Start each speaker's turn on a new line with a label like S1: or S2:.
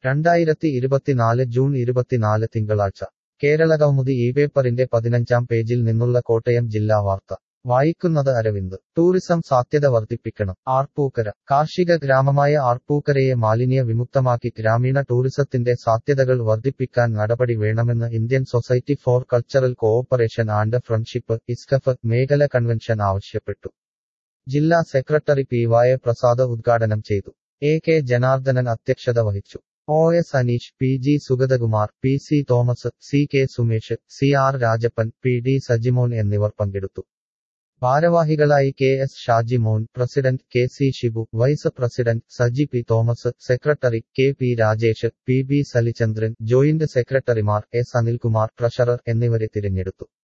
S1: രണ്ടായിരത്തി ഇരുപത്തിനാല് ജൂൺ ഇരുപത്തിനാല് തിങ്കളാഴ്ച കേരളകൗമുദി ഈ പേപ്പറിന്റെ പതിനഞ്ചാം പേജിൽ നിന്നുള്ള കോട്ടയം ജില്ലാ വാർത്ത വായിക്കുന്നത് അരവിന്ദ് ടൂറിസം സാധ്യത വർദ്ധിപ്പിക്കണം ആർപ്പൂക്കര കാർഷിക ഗ്രാമമായ ആർപ്പൂക്കരയെ മാലിന്യ വിമുക്തമാക്കി ഗ്രാമീണ ടൂറിസത്തിന്റെ സാധ്യതകൾ വർദ്ധിപ്പിക്കാൻ നടപടി വേണമെന്ന് Indian society for cultural cooperation and friendship ISCUF മേഖല കൺവെൻഷൻ ആവശ്യപ്പെട്ടു ജില്ലാ സെക്രട്ടറി പി വായ പ്രസാദ് ഉദ്ഘാടനം ചെയ്തു എ കെ ജനാർദ്ദനൻ അധ്യക്ഷത വഹിച്ചു O S Aneesh P G Sugathakumar P C Thomas C K Sumesh C R Rajappan P D Sajimon എന്നിവർ പങ്കെടുത്തു ഭാരവാഹികളായി K S Shajimon president K C Shibu vice president Saji P Thomas secretary K P Rajesh P B Salichandran joint സെക്രട്ടറിമാർ S Anilkumar treasurer എന്നിവരെ തിരഞ്ഞെടുത്തു